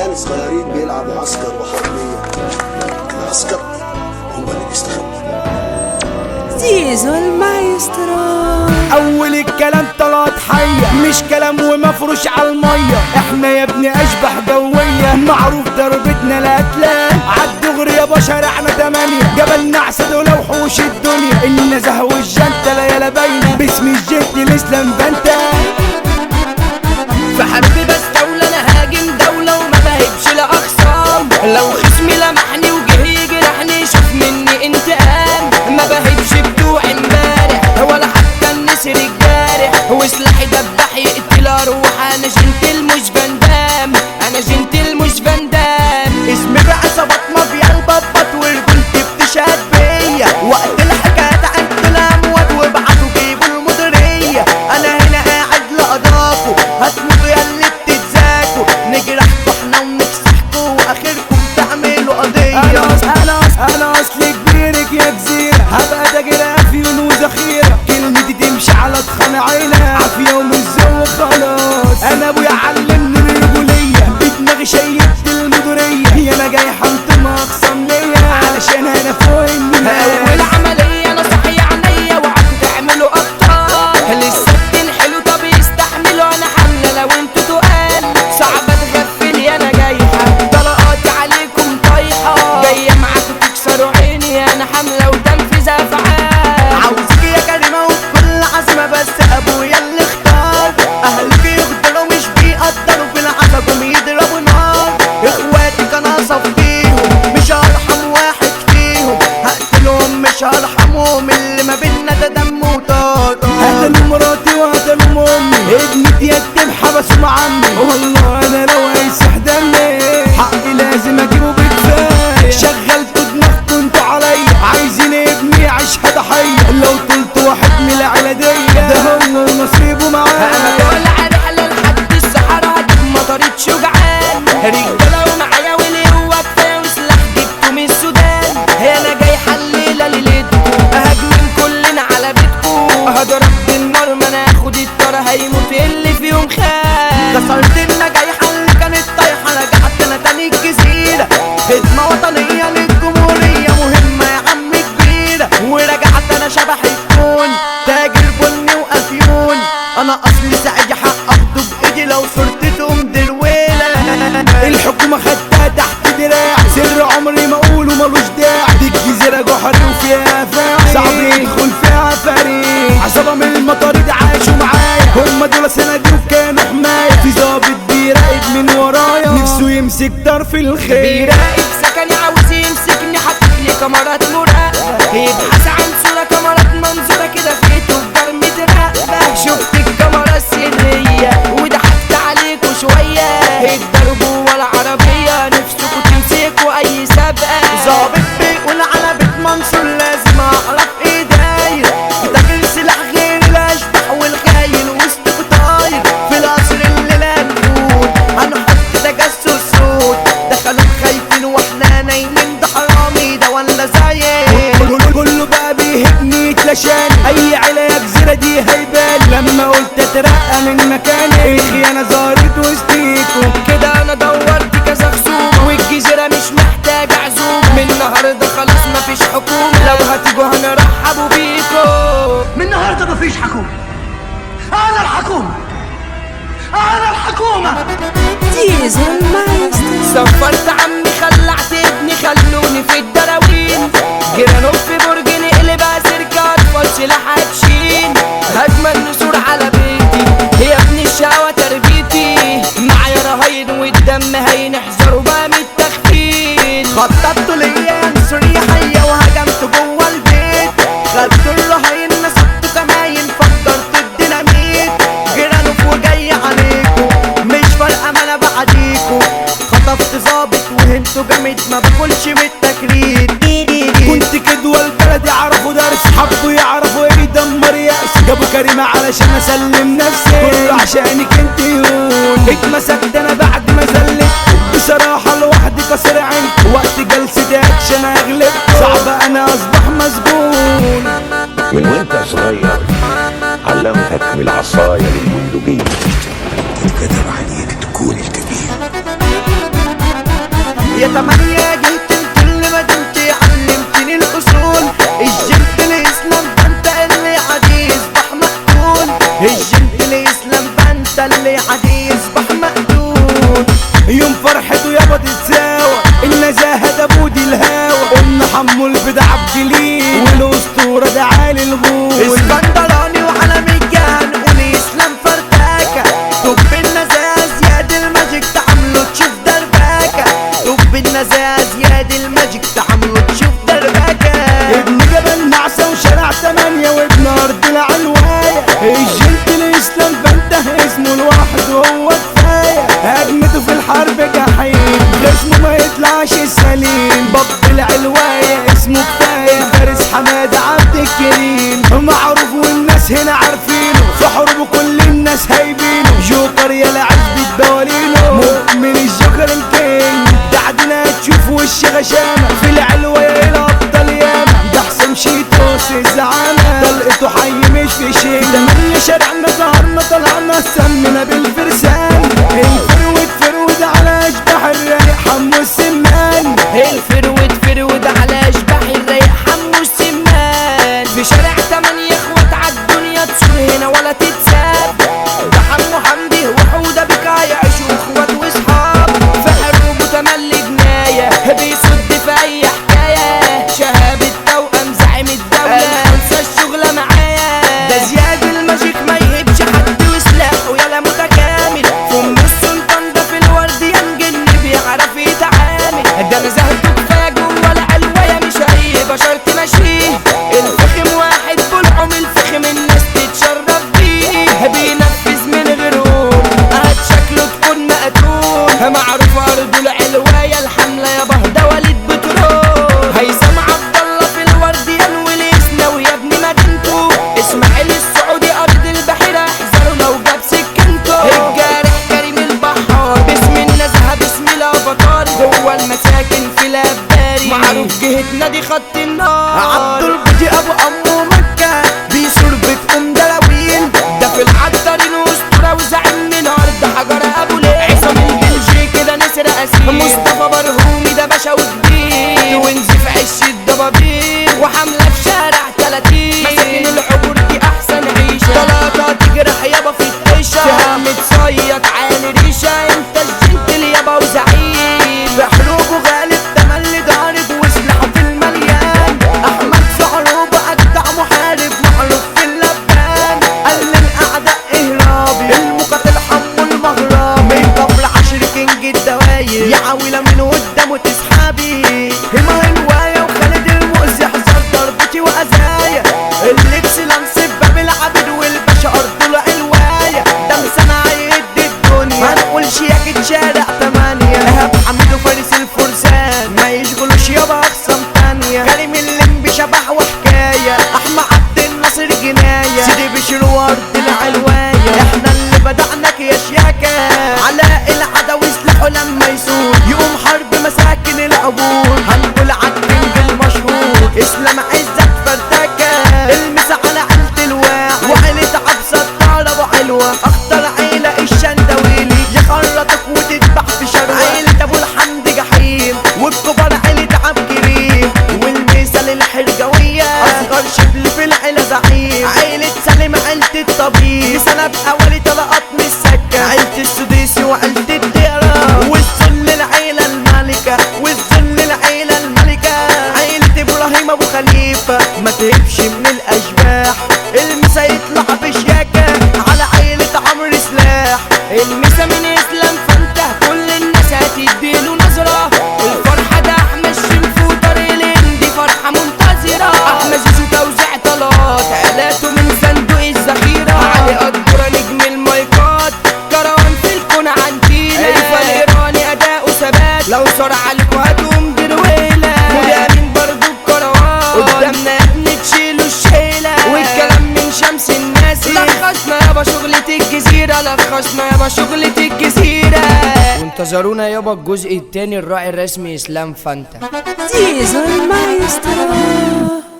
عيال صغيرين بيلعبوا عسكر وحربية العسكر هم اللي بيستخبوا زيزو المايسترو اول الكلام طلعت حية مش كلام ومفروش على المية احنا يا ابني اشبح جوية معروف ضربتنا الاتلام عالدغري يا بشر احنا تمانية جبل نعس دول وحوش الدنيا النزه والجنتة ليالة باينة باسم الجد الاسلام بنتا في حرب بستولى انا هاجم دولة وما بهبش لاخصام لو خصمي لمحني وجه يجرحني شوف مني انتقام ما بهبش بتوع امبارح ولا حتى النسر الجارح وسلاحي دبح يقتل اروح انا جنتل مش فاندام انا جنتل مش فاندام اسمي بعصابات مافيا البطبط ورجولتي بتشهد بيا وقت الحكايات عند الاموات وابعتوا جيبوا المديرية انا هنا قاعد لاضافه هتموتوا يا اللي بتتزاكوا نجرحكوا احنا ونكسحكوا واخركم تعملوا قضية انا انا انا اصل كبيرك يا جزيرة هبقى تاجر افيون وذخيرة كلمتي تمشي على تخان عيلة عافية ومزوق خلاص انا ابويا علمني الرجولية بدماغي شيبت المديرية يا انا جاي حنطم اقسم ليا علشان انا فوق الناس اول عملية انا صحي عينيا وعدوا تعملوا ابطال لسه حلو طب يستحملوا انا حاملة لو انتوا تقال صعب اتغفل انا جايحة طلقاتي عليكم طايحة جاية معاكوا تكسروا عيني انا حاملة وتنفذ افعال عاوزك يا كريمة وبكل عزمة بس ابويا اللي اختار اهلك يقدروا مش بيقدروا في العزم يضربوا نار اخواتي كان اصفيهم مش هرحم واحد فيهم هقتلهم مش هرحمهم اللي ما بينا ده دم وطار قتلوا مراتي وقتلوا امي ابني يتم حبسوا مع عمي والله انا لو هيسح دمي حقي لازم اجيبه بكفايه شغلتوا دماغكم انتوا عليا عايزين ابني يعيش ضحيه لو طلت واحد من العيله دي ده هو ونصيبه انا معايا طالع رحلة لحد الصحراء هجيب مطاريد شجعان رجالة ومعايا واللي هو كفاية وسلاح جبته من السودان انا جاي حليلة ليلتكم هجمين كلنا على بيتكم هضرب بالنار ما انا اخد الطار هيموت اللي فيهم خان كسرت النجايح اللي كانت طايحه رجعت انا تاني الجزيره خدمه وطنيه للجمهوريه مهمه يا عم كبيره ورجعت انا شبح الكون تاجر بني وافيون انا اصلي سعيد حق اخده بايدي لو صرت تقوم درويله الحكومه خدتها تحت دراع سر عمري ما اقوله ملوش داعي دي الجزيره جحر وفيها فاعل صعب يدخل فيها فريق عصابه من المطاريد عاشوا معايا هم دول سندي وكانوا حمايه في ظابط بيراقب من ورايا نفسه يمسك طرف الخير بيراقب سكني عاوز يمسكني حاطط لي كاميرات مراقبة يبحث عن صورة كاميرات منظورة كده في تفجر متراقبة شفت الكاميرا السرية وضحكت عليكوا شوية الضرب ولا عربية نفسكوا تمسكوا أي سابقة ظابط بيقول على بيت منصور لازم اعرف ايه داير تاجر سلاح غير الاشبح والخاين وسط طاير في القصر اللي لا نفوت هنحط تجسس سود دخلوا خايفين واحنا نايمين ده حرامي ده ولا زايد كله بقى بيهبني يتلاشاني اي عيله يا جزيره دي هيبان لما قلت اترقى من مكاني الخيانه ظهرت وسطيكم كده أنا دورت كذا خصوم والجزيرة مش محتاجة عزوم من النهاردة خلاص مفيش حكومة لو هتيجوا هنرحبوا بيكم من النهارده مفيش حكومة أنا الحكومة أنا الحكومة زيزو المايسترو سفرت عمي خلعت ابني خلوني في الدراوين جيرانهم في برج نقلب سركة اطفال سلاح هتشيل هجمة النسور على بيتي يا ابني الشقوة تربيتي معايا رهاين والدم هينحذروا بقى من التخفيل خططت ليا سوريا حية وهجمت جوه البيت خدت الرهاين نصبت كماين فجرت الديناميت جيرانه وجاي عليكم مش فارقة ما انا بعديكم خطفت ظابط وهنتوا جامد ما باكلش من التكرير كنت كدوة البلد يعرفوا درس حبوا يعرفوا ايه يدمر يأس جابوا كريمة علشان اسلم نفسي كله عشانك انت يهون اتمسكت انا بعد ما زلت بصراحة لوحدي كسر عيني وقت جلسة اكشن اغلب صعب انا اصبح مسجون من وانت صغير علمتك بالعصاية للبندقية وكتب عليك تكون الكبير تمانية جيت كل مدينتي علمتني الأصول الجنت الإسلام فانت اللي عادي يصبح مقتول الجنت الإسلام فانت اللي عادي يصبح مقتول يوم فرحته يابا تتساوى النزاهة ده بودي الهوى قلنا حمو البدع بجليل والاسطورة ده عالي الغول اسكندراني وعلم الجان والإسلام فرتاكة طب النزاهة زياد الماجيك تعملوا تشوف درباكة طب النزاهة زياد الماجيك تعملوا تشوف درباكة ابن جبل نعسة وشارع تمانية وابن أرض العلواية الجنت الإسلام فانته اسمه لوحده هو كفاية هجمته في الحرب جحيم جسمه ما يطلعش السليم باب العلواية اسمه كفاية فارس حماد عبد الكريم معروف والناس هنا عارفينه في حروبه كل الناس هايبينه جوكر يا لعب بالدوالينو مؤمن الجوكر الكينج بعدنا تشوف وش غشامة في العلواية الأبطال ياما ده حسام شيتوس الزعامة طلقته حي مش في شيء تمانية شارعنا ظهرنا طلعنا سمنا بالفرسان الفرود فرود على أشباح الرايق حمو السمان الفرود فرود على اشباح الرايق حمو السمان في شارع تمانية اخوات عالدنيا تصور هنا ولا تتساب ده حمو حمدي وحودة بك هيعيشوا اخوات واصحاب في حروبه تملي جناية بيصد في أي حكاية شهاب التوأم زعيم الدولة انسى الشغلة معايا ده زياد الماجيك ما يهبش حد وسلاحه يلا متكامل في ام السلطان ده في الورد ينجن بيعرف يتعامل ده نزهته كفايه جوه العلوية مش اي بشر تمشيه الفخم واحد بالعم الفخم الناس تتشرف بيه بينفذ من غيرهم قد شكله تكون مقتول معروف ارضه العلواية الحملة يا بهدى وليد بترول هيثم عبد الله في الورد ينوي الاسناوي يا ابن مدينته اسماعيل السعودي ارض البحيرة احذروا لو جاب سكنته الجارح كريم البحار باسم النزهة باسم الافاتار جوه المساكن في الاباري معروف جهتنا دي خط النار عبد القدي ابو امو مكة بيسور بتقوم دلاوين ده في العطارين اسطوره وزعيم من ارض حجر ابو ليل عصام البلجيكي ده نسر اسير مصطفى برهومي ده باشا وكبير ونزي في عش الدبابير وحمله في شارع 30 مساكن العبور دي احسن عيشه طلاقه تجرح يابا في الطيشه سهم تصيط عالي ريشه انت الجنتل يابا وزعيم في حروبه غالب تملي ضارب وسلاحه في المليان احمد صعروبه اجدع محارب معروف في اللبان قال للاعداء اهرابي المقاتل حمو المغربي كفر عشر كينج الدواير يا عويله من قدامه تسحبي هما هوايه وخالد المؤذي حذر ضربتي واذايا اللبس لمس باب العبد والباشا ارضه العلوايه ده مسنا هيهد الدنيا ما نقولش يا جد شارع تمانية ايهاب حميد وفارس الفرسان ما يشغلوش يابا اخصام تانية كريم اللمبي شبح وحكاية احمد عبد الناصر جناية سيدي بشير ورد العلواية احنا اللي بدعناك يا شياكة علاء العدوي سلاحه لما يسود يقوم حرب مساكن العبور هنقول عالكينج المشهور اسلام عزت فردكة المسا على عيلة الواع وعيلة عبسة الطارة ابو حلوة اخطر عيلة الشندويلي يخرطك وتذبح في شروة عيلة ابو الحمد جحيم والكبار عيلة عبد كريم والمثل الحرجوية اصغر شبل في العيلة زعيم عيلة سالم عيلة الطبيب بسنة حوالي طلقات من السكة عيلة السديسي وعيلة الديرة والذل العيلة الملكة والذل العيلة الملكة عيلة ابراهيم ابو خليفة ما تهبش من الاشباح المسا يطلع بشياكة على عيلة عمرو سلاح المسا من اسلام فانته كل الناس هتديله نظرة الفرحة ده احمد شنفو طريق الهندي فرحة منتظرة احمد زيزو توزيع طلات علاته من صندوق الذخيرة علي قدرة نجم المايكات كروان في الكون عندينا الفاليراني اداؤه ثبات لو صار عليكوا هتقوم درويلة مدامين برضو الكروان قدامنا يا ابني تشيلوا الشيلة والكلام من شمس الناس لخصنا يابا شغلة الجزيرة لخصنا يابا شغلة الجزيرة وانتظرونا يابا الجزء التاني الراعي الرسمي اسلام فانتا Diesel Maestro.